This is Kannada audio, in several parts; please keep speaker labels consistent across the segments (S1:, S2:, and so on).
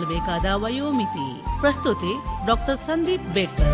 S1: ಮಾಡಿಸಿಕೊಳ್ಳಬೇಕಾದ ವಯೋಮಿತಿ ಪ್ರಸ್ತುತಿ ಡಾಕ್ಟರ್ ಸಂದೀಪ್ ಬೇಕರ್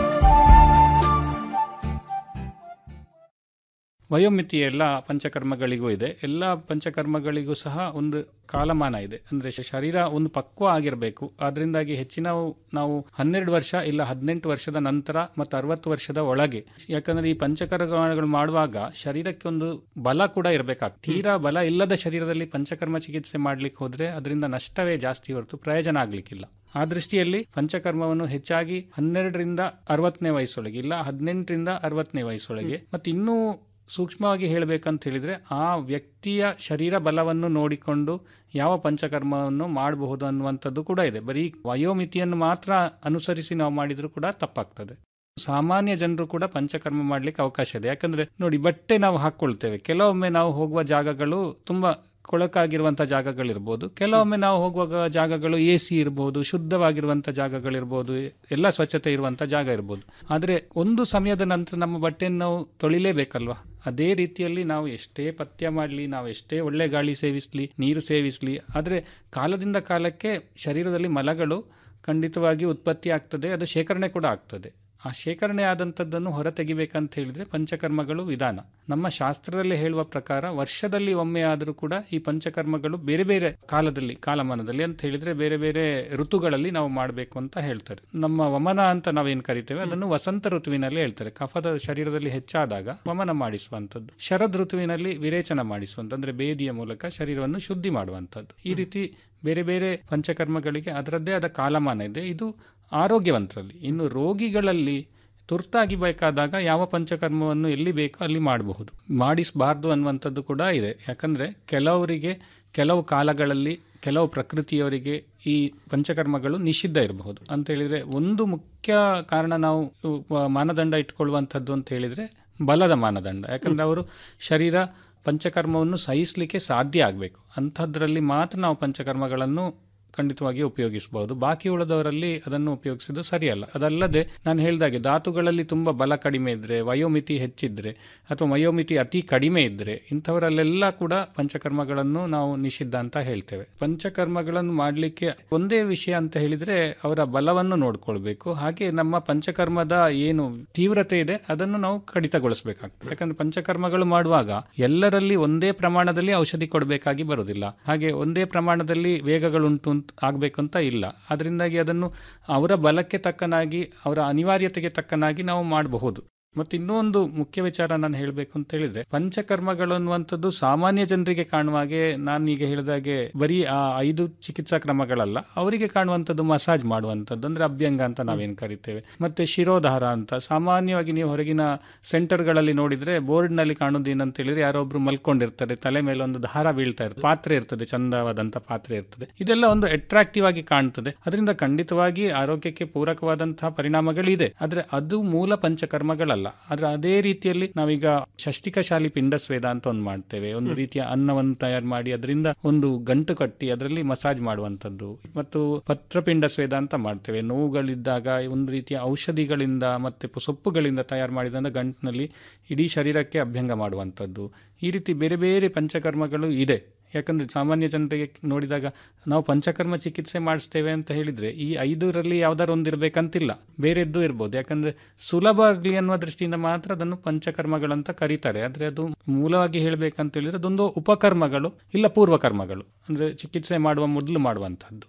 S2: ವಯೋಮಿತಿ ಎಲ್ಲ ಪಂಚಕರ್ಮಗಳಿಗೂ ಇದೆ ಎಲ್ಲ ಪಂಚಕರ್ಮಗಳಿಗೂ ಸಹ ಒಂದು ಕಾಲಮಾನ ಇದೆ ಅಂದರೆ ಶರೀರ ಒಂದು ಪಕ್ವ ಆಗಿರಬೇಕು ಅದರಿಂದಾಗಿ ಹೆಚ್ಚಿನ ನಾವು ಹನ್ನೆರಡು ವರ್ಷ ಇಲ್ಲ ಹದಿನೆಂಟು ವರ್ಷದ ನಂತರ ಮತ್ತು ಅರವತ್ತು ವರ್ಷದ ಒಳಗೆ ಯಾಕಂದ್ರೆ ಈ ಪಂಚಕರ್ಮಗಳು ಮಾಡುವಾಗ ಶರೀರಕ್ಕೆ ಒಂದು ಬಲ ಕೂಡ ಇರಬೇಕಾಗ್ತದೆ ತೀರಾ ಬಲ ಇಲ್ಲದ ಶರೀರದಲ್ಲಿ ಪಂಚಕರ್ಮ ಚಿಕಿತ್ಸೆ ಮಾಡ್ಲಿಕ್ಕೆ ಹೋದ್ರೆ ಅದರಿಂದ ನಷ್ಟವೇ ಜಾಸ್ತಿ ಹೊರತು ಪ್ರಯೋಜನ ಆಗ್ಲಿಕ್ಕಿಲ್ಲ ಆ ದೃಷ್ಟಿಯಲ್ಲಿ ಪಂಚಕರ್ಮವನ್ನು ಹೆಚ್ಚಾಗಿ ಹನ್ನೆರಡರಿಂದ ಅರವತ್ತನೇ ವಯಸ್ಸೊಳಗೆ ಇಲ್ಲ ಹದಿನೆಂಟರಿಂದ ಅರವತ್ತನೇ ವಯಸ್ಸೊಳಗೆ ಮತ್ತು ಇನ್ನೂ ಸೂಕ್ಷ್ಮವಾಗಿ ಹೇಳಬೇಕಂತ ಹೇಳಿದರೆ ಆ ವ್ಯಕ್ತಿಯ ಶರೀರ ಬಲವನ್ನು ನೋಡಿಕೊಂಡು ಯಾವ ಪಂಚಕರ್ಮವನ್ನು ಮಾಡಬಹುದು ಅನ್ನುವಂಥದ್ದು ಕೂಡ ಇದೆ ಬರೀ ವಯೋಮಿತಿಯನ್ನು ಮಾತ್ರ ಅನುಸರಿಸಿ ನಾವು ಮಾಡಿದರೂ ಕೂಡ ತಪ್ಪಾಗ್ತದೆ ಸಾಮಾನ್ಯ ಜನರು ಕೂಡ ಪಂಚಕರ್ಮ ಮಾಡ್ಲಿಕ್ಕೆ ಅವಕಾಶ ಇದೆ ಯಾಕಂದ್ರೆ ನೋಡಿ ಬಟ್ಟೆ ನಾವು ಹಾಕೊಳ್ತೇವೆ ಕೆಲವೊಮ್ಮೆ ನಾವು ಹೋಗುವ ಜಾಗಗಳು ತುಂಬಾ ಕೊಳಕಾಗಿರುವಂಥ ಜಾಗಗಳಿರ್ಬೋದು ಕೆಲವೊಮ್ಮೆ ನಾವು ಹೋಗುವಾಗ ಜಾಗಗಳು ಎ ಸಿ ಇರ್ಬೋದು ಶುದ್ಧವಾಗಿರುವಂಥ ಜಾಗಗಳಿರ್ಬೋದು ಎಲ್ಲ ಸ್ವಚ್ಛತೆ ಇರುವಂಥ ಜಾಗ ಇರ್ಬೋದು ಆದರೆ ಒಂದು ಸಮಯದ ನಂತರ ನಮ್ಮ ಬಟ್ಟೆಯನ್ನು ನಾವು ತೊಳಿಲೇಬೇಕಲ್ವಾ ಅದೇ ರೀತಿಯಲ್ಲಿ ನಾವು ಎಷ್ಟೇ ಪಥ್ಯ ಮಾಡಲಿ ನಾವು ಎಷ್ಟೇ ಒಳ್ಳೆ ಗಾಳಿ ಸೇವಿಸಲಿ ನೀರು ಸೇವಿಸಲಿ ಆದರೆ ಕಾಲದಿಂದ ಕಾಲಕ್ಕೆ ಶರೀರದಲ್ಲಿ ಮಲಗಳು ಖಂಡಿತವಾಗಿ ಉತ್ಪತ್ತಿ ಆಗ್ತದೆ ಅದು ಶೇಖರಣೆ ಕೂಡ ಆಗ್ತದೆ ಆ ಶೇಖರಣೆ ಆದಂಥದ್ದನ್ನು ಹೊರತೆಗಿಬೇಕಂತ ಹೇಳಿದ್ರೆ ಪಂಚಕರ್ಮಗಳು ವಿಧಾನ ನಮ್ಮ ಶಾಸ್ತ್ರದಲ್ಲಿ ಹೇಳುವ ಪ್ರಕಾರ ವರ್ಷದಲ್ಲಿ ಒಮ್ಮೆ ಆದರೂ ಕೂಡ ಈ ಪಂಚಕರ್ಮಗಳು ಬೇರೆ ಬೇರೆ ಕಾಲದಲ್ಲಿ ಕಾಲಮಾನದಲ್ಲಿ ಅಂತ ಹೇಳಿದ್ರೆ ಬೇರೆ ಬೇರೆ ಋತುಗಳಲ್ಲಿ ನಾವು ಮಾಡಬೇಕು ಅಂತ ಹೇಳ್ತಾರೆ ನಮ್ಮ ವಮನ ಅಂತ ನಾವೇನು ಕರಿತೇವೆ ಅದನ್ನು ವಸಂತ ಋತುವಿನಲ್ಲಿ ಹೇಳ್ತಾರೆ ಕಫದ ಶರೀರದಲ್ಲಿ ಹೆಚ್ಚಾದಾಗ ವಮನ ಮಾಡಿಸುವಂಥದ್ದು ಶರದ್ ಋತುವಿನಲ್ಲಿ ವಿರೇಚನ ಮಾಡಿಸುವಂಥ ಅಂದ್ರೆ ಬೇದಿಯ ಮೂಲಕ ಶರೀರವನ್ನು ಶುದ್ಧಿ ಮಾಡುವಂಥದ್ದು ಈ ರೀತಿ ಬೇರೆ ಬೇರೆ ಪಂಚಕರ್ಮಗಳಿಗೆ ಅದರದ್ದೇ ಆದ ಕಾಲಮಾನ ಇದೆ ಇದು ಆರೋಗ್ಯವಂತರಲ್ಲಿ ಇನ್ನು ರೋಗಿಗಳಲ್ಲಿ ತುರ್ತಾಗಿ ಬೇಕಾದಾಗ ಯಾವ ಪಂಚಕರ್ಮವನ್ನು ಎಲ್ಲಿ ಬೇಕೋ ಅಲ್ಲಿ ಮಾಡಬಹುದು ಮಾಡಿಸಬಾರ್ದು ಅನ್ನುವಂಥದ್ದು ಕೂಡ ಇದೆ ಯಾಕಂದರೆ ಕೆಲವರಿಗೆ ಕೆಲವು ಕಾಲಗಳಲ್ಲಿ ಕೆಲವು ಪ್ರಕೃತಿಯವರಿಗೆ ಈ ಪಂಚಕರ್ಮಗಳು ನಿಷಿದ್ಧ ಇರಬಹುದು ಅಂತ ಹೇಳಿದರೆ ಒಂದು ಮುಖ್ಯ ಕಾರಣ ನಾವು ಮಾನದಂಡ ಇಟ್ಕೊಳ್ಳುವಂಥದ್ದು ಅಂತ ಹೇಳಿದರೆ ಬಲದ ಮಾನದಂಡ ಯಾಕಂದರೆ ಅವರು ಶರೀರ ಪಂಚಕರ್ಮವನ್ನು ಸಹಿಸಲಿಕ್ಕೆ ಸಾಧ್ಯ ಆಗಬೇಕು ಅಂಥದ್ರಲ್ಲಿ ಮಾತ್ರ ನಾವು ಪಂಚಕರ್ಮಗಳನ್ನು ಖಂಡಿತವಾಗಿ ಉಪಯೋಗಿಸಬಹುದು ಬಾಕಿ ಉಳಿದವರಲ್ಲಿ ಅದನ್ನು ಉಪಯೋಗಿಸೋದು ಸರಿಯಲ್ಲ ಅದಲ್ಲದೆ ನಾನು ಹೇಳಿದಾಗೆ ಧಾತುಗಳಲ್ಲಿ ತುಂಬ ಬಲ ಕಡಿಮೆ ಇದ್ದರೆ ವಯೋಮಿತಿ ಹೆಚ್ಚಿದ್ರೆ ಅಥವಾ ವಯೋಮಿತಿ ಅತಿ ಕಡಿಮೆ ಇದ್ದರೆ ಇಂಥವರಲ್ಲೆಲ್ಲ ಕೂಡ ಪಂಚಕರ್ಮಗಳನ್ನು ನಾವು ನಿಷಿದ್ಧ ಅಂತ ಹೇಳ್ತೇವೆ ಪಂಚಕರ್ಮಗಳನ್ನು ಮಾಡಲಿಕ್ಕೆ ಒಂದೇ ವಿಷಯ ಅಂತ ಹೇಳಿದರೆ ಅವರ ಬಲವನ್ನು ನೋಡ್ಕೊಳ್ಬೇಕು ಹಾಗೆ ನಮ್ಮ ಪಂಚಕರ್ಮದ ಏನು ತೀವ್ರತೆ ಇದೆ ಅದನ್ನು ನಾವು ಕಡಿತಗೊಳಿಸಬೇಕಾಗ್ತದೆ ಯಾಕಂದ್ರೆ ಪಂಚಕರ್ಮಗಳು ಮಾಡುವಾಗ ಎಲ್ಲರಲ್ಲಿ ಒಂದೇ ಪ್ರಮಾಣದಲ್ಲಿ ಔಷಧಿ ಕೊಡಬೇಕಾಗಿ ಬರುವುದಿಲ್ಲ ಹಾಗೆ ಒಂದೇ ಪ್ರಮಾಣದಲ್ಲಿ ವೇಗಗಳುಂಟು ಆಗಬೇಕಂತ ಇಲ್ಲ ಅದರಿಂದಾಗಿ ಅದನ್ನು ಅವರ ಬಲಕ್ಕೆ ತಕ್ಕನಾಗಿ ಅವರ ಅನಿವಾರ್ಯತೆಗೆ ತಕ್ಕನಾಗಿ ನಾವು ಮಾಡಬಹುದು ಮತ್ತು ಇನ್ನೊಂದು ಮುಖ್ಯ ವಿಚಾರ ನಾನು ಹೇಳಬೇಕು ಅಂತ ಹೇಳಿದ್ರೆ ಪಂಚಕರ್ಮಗಳು ಅನ್ನುವಂಥದ್ದು ಸಾಮಾನ್ಯ ಜನರಿಗೆ ಕಾಣುವ ಹಾಗೆ ನಾನು ಈಗ ಹೇಳಿದಾಗೆ ಬರೀ ಆ ಐದು ಚಿಕಿತ್ಸಾ ಕ್ರಮಗಳಲ್ಲ ಅವರಿಗೆ ಕಾಣುವಂಥದ್ದು ಮಸಾಜ್ ಮಾಡುವಂಥದ್ದು ಅಂದ್ರೆ ಅಭ್ಯಂಗ ಅಂತ ನಾವೇನು ಕರಿತೇವೆ ಮತ್ತೆ ಶಿರೋಧಾರ ಅಂತ ಸಾಮಾನ್ಯವಾಗಿ ನೀವು ಹೊರಗಿನ ಸೆಂಟರ್ಗಳಲ್ಲಿ ನೋಡಿದ್ರೆ ಬೋರ್ಡ್ನಲ್ಲಿ ಕಾಣೋದು ಏನಂತ ಹೇಳಿದ್ರೆ ಯಾರೊಬ್ರು ಮಲ್ಕೊಂಡಿರ್ತಾರೆ ತಲೆ ಮೇಲೆ ಒಂದು ದಾರ ಬೀಳ್ತಾ ಇರ್ತದೆ ಪಾತ್ರೆ ಇರ್ತದೆ ಚಂದವಾದಂಥ ಪಾತ್ರೆ ಇರ್ತದೆ ಇದೆಲ್ಲ ಒಂದು ಅಟ್ರಾಕ್ಟಿವ್ ಆಗಿ ಕಾಣ್ತದೆ ಅದರಿಂದ ಖಂಡಿತವಾಗಿ ಆರೋಗ್ಯಕ್ಕೆ ಪೂರಕವಾದಂತಹ ಪರಿಣಾಮಗಳಿದೆ ಆದ್ರೆ ಅದು ಮೂಲ ಪಂಚಕರ್ಮಗಳಲ್ಲ ಆದ್ರೆ ಅದೇ ರೀತಿಯಲ್ಲಿ ನಾವೀಗ ಷಷ್ಟಿಕಶಾಲಿ ಪಿಂಡ ಸ್ವೇದ ಅಂತ ಒಂದು ಮಾಡ್ತೇವೆ ಒಂದು ರೀತಿಯ ಅನ್ನವನ್ನು ತಯಾರು ಮಾಡಿ ಅದರಿಂದ ಒಂದು ಗಂಟು ಕಟ್ಟಿ ಅದರಲ್ಲಿ ಮಸಾಜ್ ಮಾಡುವಂಥದ್ದು ಮತ್ತು ಪತ್ರಪಿಂಡ ಸ್ವೇದ ಅಂತ ಮಾಡ್ತೇವೆ ನೋವುಗಳಿದ್ದಾಗ ಒಂದು ರೀತಿಯ ಔಷಧಿಗಳಿಂದ ಮತ್ತೆ ಸೊಪ್ಪುಗಳಿಂದ ತಯಾರು ಮಾಡಿದಂಥ ಗಂಟಿನಲ್ಲಿ ಇಡೀ ಶರೀರಕ್ಕೆ ಅಭ್ಯಂಗ ಮಾಡುವಂಥದ್ದು ಈ ರೀತಿ ಬೇರೆ ಬೇರೆ ಪಂಚಕರ್ಮಗಳು ಇದೆ ಯಾಕಂದರೆ ಸಾಮಾನ್ಯ ಜನರಿಗೆ ನೋಡಿದಾಗ ನಾವು ಪಂಚಕರ್ಮ ಚಿಕಿತ್ಸೆ ಮಾಡಿಸ್ತೇವೆ ಅಂತ ಹೇಳಿದರೆ ಈ ಐದರಲ್ಲಿ ಯಾವ್ದಾರು ಒಂದು ಇರಬೇಕಂತಿಲ್ಲ ಬೇರೆದ್ದು ಇರ್ಬೋದು ಯಾಕಂದರೆ ಸುಲಭ ಆಗಲಿ ಅನ್ನುವ ದೃಷ್ಟಿಯಿಂದ ಮಾತ್ರ ಅದನ್ನು ಪಂಚಕರ್ಮಗಳಂತ ಕರೀತಾರೆ ಆದರೆ ಅದು ಮೂಲವಾಗಿ ಹೇಳಬೇಕಂತ ಹೇಳಿದರೆ ಅದೊಂದು ಉಪಕರ್ಮಗಳು ಇಲ್ಲ ಪೂರ್ವಕರ್ಮಗಳು ಅಂದರೆ ಚಿಕಿತ್ಸೆ ಮಾಡುವ ಮೊದಲು ಮಾಡುವಂಥದ್ದು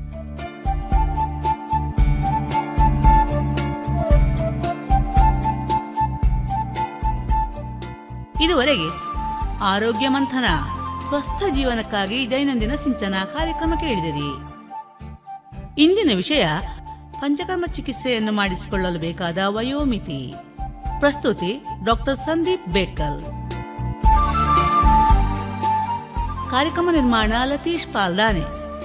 S1: ಇದುವರೆಗೆ ಆರೋಗ್ಯ ಮಂಥನ ಸ್ವಸ್ಥ ಜೀವನಕ್ಕಾಗಿ ದೈನಂದಿನ ಸಿಂಚನ ಕಾರ್ಯಕ್ರಮ ಕೇಳಿದಿರಿ ಇಂದಿನ ವಿಷಯ ಪಂಚಕರ್ಮ ಚಿಕಿತ್ಸೆಯನ್ನು ಮಾಡಿಸಿಕೊಳ್ಳಲು ಬೇಕಾದ ವಯೋಮಿತಿ ಪ್ರಸ್ತುತಿ ಡಾಕ್ಟರ್ ಸಂದೀಪ್ ಬೇಕಲ್ ಕಾರ್ಯಕ್ರಮ ನಿರ್ಮಾಣ ಲತೀಶ್ ಪಾಲ್ದಾನೆ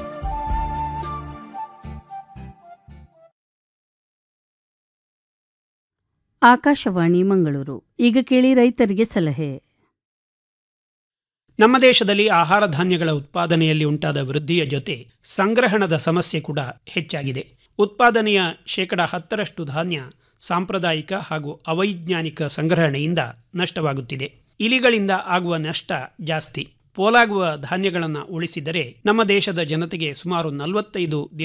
S3: ಆಕಾಶವಾಣಿ ಮಂಗಳೂರು ಈಗ ಕೇಳಿ ರೈತರಿಗೆ ಸಲಹೆ
S4: ನಮ್ಮ ದೇಶದಲ್ಲಿ ಆಹಾರ ಧಾನ್ಯಗಳ ಉತ್ಪಾದನೆಯಲ್ಲಿ ಉಂಟಾದ ವೃದ್ಧಿಯ ಜೊತೆ ಸಂಗ್ರಹಣದ ಸಮಸ್ಯೆ ಕೂಡ ಹೆಚ್ಚಾಗಿದೆ ಉತ್ಪಾದನೆಯ ಶೇಕಡ ಹತ್ತರಷ್ಟು ಧಾನ್ಯ ಸಾಂಪ್ರದಾಯಿಕ ಹಾಗೂ ಅವೈಜ್ಞಾನಿಕ ಸಂಗ್ರಹಣೆಯಿಂದ ನಷ್ಟವಾಗುತ್ತಿದೆ ಇಲಿಗಳಿಂದ ಆಗುವ ನಷ್ಟ ಜಾಸ್ತಿ ಪೋಲಾಗುವ ಧಾನ್ಯಗಳನ್ನು ಉಳಿಸಿದರೆ ನಮ್ಮ ದೇಶದ ಜನತೆಗೆ ಸುಮಾರು ನಲವತ್ತೈದು